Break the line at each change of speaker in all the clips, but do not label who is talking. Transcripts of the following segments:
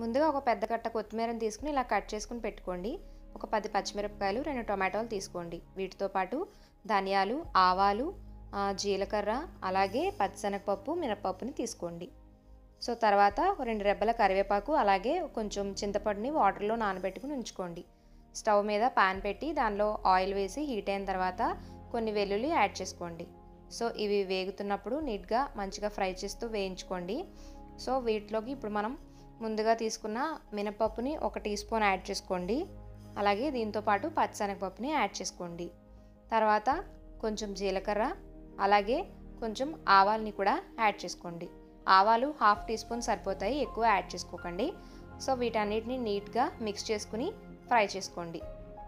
ముందుగా ఒక పెద్ద కట్ట కొత్తిమీరని తీసుకుని ఇలా కట్ చేసుకుని పెట్టుకోండి ఒక పది పచ్చిమిరపకాయలు రెండు టొమాటోలు తీసుకోండి వీటితో పాటు ధనియాలు ఆవాలు ఆ, జీలకర్ర అలాగే పచ్చిశనగపప్పు మినపప్పుని తీసుకోండి సో తర్వాత ఒక రెండు రెబ్బల కరివేపాకు అలాగే కొంచెం చింతపండుని వాటర్లో నానబెట్టుకుని ఉంచుకోండి స్టవ్ మీద పాన్ పెట్టి దానిలో ఆయిల్ వేసి హీట్ అయిన తర్వాత కొన్ని వెల్లుల్లి యాడ్ చేసుకోండి సో ఇవి వేగుతున్నప్పుడు నీట్గా మంచిగా ఫ్రై చేస్తూ వేయించుకోండి సో వీటిలోకి ఇప్పుడు మనం ముందుగా తీసుకున్న మినపప్పుని ఒక టీ స్పూన్ యాడ్ చేసుకోండి అలాగే దీంతో పాటు పచ్చిశనగపప్పుని యాడ్ చేసుకోండి తర్వాత కొంచెం జీలకర్ర అలాగే కొంచెం ఆవాల్ని కూడా యాడ్ చేసుకోండి ఆవాలు హాఫ్ టీ స్పూన్ సరిపోతాయి ఎక్కువ యాడ్ చేసుకోకండి సో వీటన్నిటిని నీట్గా మిక్స్ చేసుకుని ఫ్రై చేసుకోండి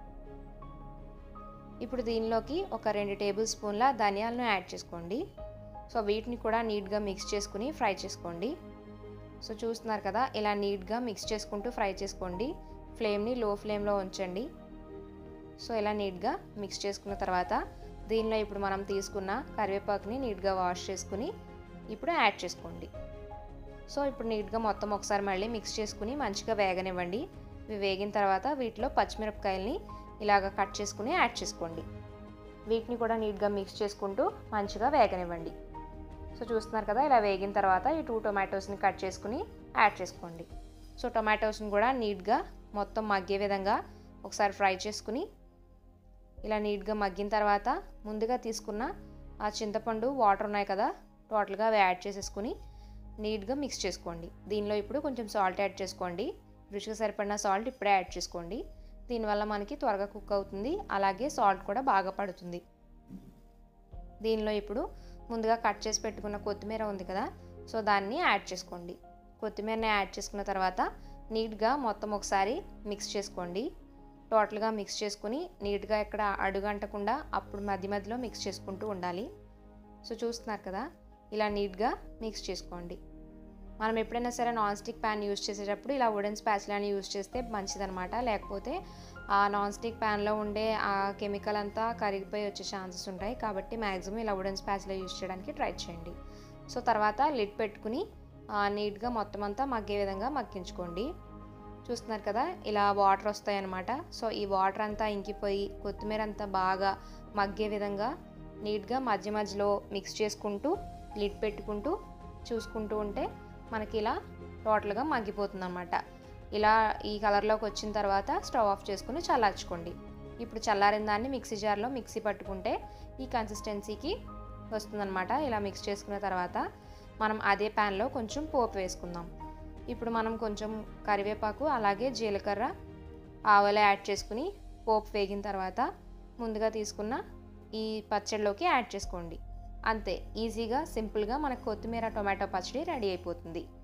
ఇప్పుడు దీనిలోకి ఒక రెండు టేబుల్ స్పూన్ల ధనియాలను యాడ్ చేసుకోండి సో వీటిని కూడా నీట్గా మిక్స్ చేసుకుని ఫ్రై చేసుకోండి సో చూస్తున్నారు కదా ఇలా నీట్గా మిక్స్ చేసుకుంటూ ఫ్రై చేసుకోండి ఫ్లేమ్ని లో ఫ్లేమ్లో ఉంచండి సో ఇలా నీట్గా మిక్స్ చేసుకున్న తర్వాత దీనిలో ఇప్పుడు మనం తీసుకున్న కరివేపాకుని నీట్గా వాష్ చేసుకుని ఇప్పుడు యాడ్ చేసుకోండి సో ఇప్పుడు నీట్గా మొత్తం ఒకసారి మళ్ళీ మిక్స్ చేసుకుని మంచిగా వేగనివ్వండి ఇవి వేగిన తర్వాత వీటిలో పచ్చిమిరపకాయల్ని ఇలాగ కట్ చేసుకుని యాడ్ చేసుకోండి వీటిని కూడా నీట్గా మిక్స్ చేసుకుంటూ మంచిగా వేగనివ్వండి సో చూస్తున్నారు కదా ఇలా వేగిన తర్వాత ఈ టూ టొమాటోస్ని కట్ చేసుకుని యాడ్ చేసుకోండి సో టొమాటోస్ని కూడా నీట్గా మొత్తం మగ్గే విధంగా ఒకసారి ఫ్రై చేసుకుని ఇలా నీట్గా మగ్గిన తర్వాత ముందుగా తీసుకున్న ఆ చింతపండు వాటర్ ఉన్నాయి కదా టోటల్గా అవి యాడ్ చేసేసుకుని నీట్గా మిక్స్ చేసుకోండి దీనిలో ఇప్పుడు కొంచెం సాల్ట్ యాడ్ చేసుకోండి రుచికి సరిపడిన సాల్ట్ ఇప్పుడే యాడ్ చేసుకోండి దీనివల్ల మనకి త్వరగా కుక్ అవుతుంది అలాగే సాల్ట్ కూడా బాగా పడుతుంది దీనిలో ఇప్పుడు ముందుగా కట్ చేసి పెట్టుకున్న కొత్తిమీర ఉంది కదా సో దాన్ని యాడ్ చేసుకోండి కొత్తిమీరని యాడ్ చేసుకున్న తర్వాత నీట్గా మొత్తం ఒకసారి మిక్స్ చేసుకోండి టోటల్గా మిక్స్ చేసుకుని నీట్గా ఇక్కడ అడుగంటకుండా అప్పుడు మధ్య మధ్యలో మిక్స్ చేసుకుంటూ ఉండాలి సో చూస్తున్నారు కదా ఇలా నీట్గా మిక్స్ చేసుకోండి మనం ఎప్పుడైనా సరే నాన్ స్టిక్ ప్యాన్ యూస్ చేసేటప్పుడు ఇలా వుడెన్ స్పాచ్లాని యూస్ చేస్తే మంచిదనమాట లేకపోతే ఆ నాన్ స్టిక్ ప్యాన్లో ఉండే ఆ కెమికల్ అంతా కరిగిపోయి వచ్చే ఛాన్సెస్ ఉంటాయి కాబట్టి మ్యాక్సిమం ఇలా వుడెన్ స్పాచ్లో యూస్ చేయడానికి ట్రై చేయండి సో తర్వాత లిడ్ పెట్టుకుని నీట్గా మొత్తం అంతా మగ్గే విధంగా మగ్గించుకోండి చూస్తున్నారు కదా ఇలా వాటర్ వస్తాయి అన్నమాట సో ఈ వాటర్ అంతా ఇంకిపోయి కొత్తిమీర అంతా బాగా మగ్గే విధంగా నీట్గా మధ్య మధ్యలో మిక్స్ చేసుకుంటూ లిడ్ పెట్టుకుంటూ చూసుకుంటూ ఉంటే మనకి ఇలా టోటల్గా మగ్గిపోతుంది అనమాట ఇలా ఈ కలర్లోకి వచ్చిన తర్వాత స్టవ్ ఆఫ్ చేసుకుని చల్లార్చుకోండి ఇప్పుడు చల్లారిన దాన్ని మిక్సీ జార్లో మిక్సీ పట్టుకుంటే ఈ కన్సిస్టెన్సీకి వస్తుందన్నమాట ఇలా మిక్స్ చేసుకున్న తర్వాత మనం అదే ప్యాన్లో కొంచెం పోపు వేసుకుందాం ఇప్పుడు మనం కొంచెం కరివేపాకు అలాగే జీలకర్ర ఆవాలు యాడ్ చేసుకుని పోపు వేగిన తర్వాత ముందుగా తీసుకున్న ఈ పచ్చడిలోకి యాడ్ చేసుకోండి అంతే ఈజీగా సింపుల్గా మనకు కొత్తిమీర టొమాటో పచ్చడి రెడీ అయిపోతుంది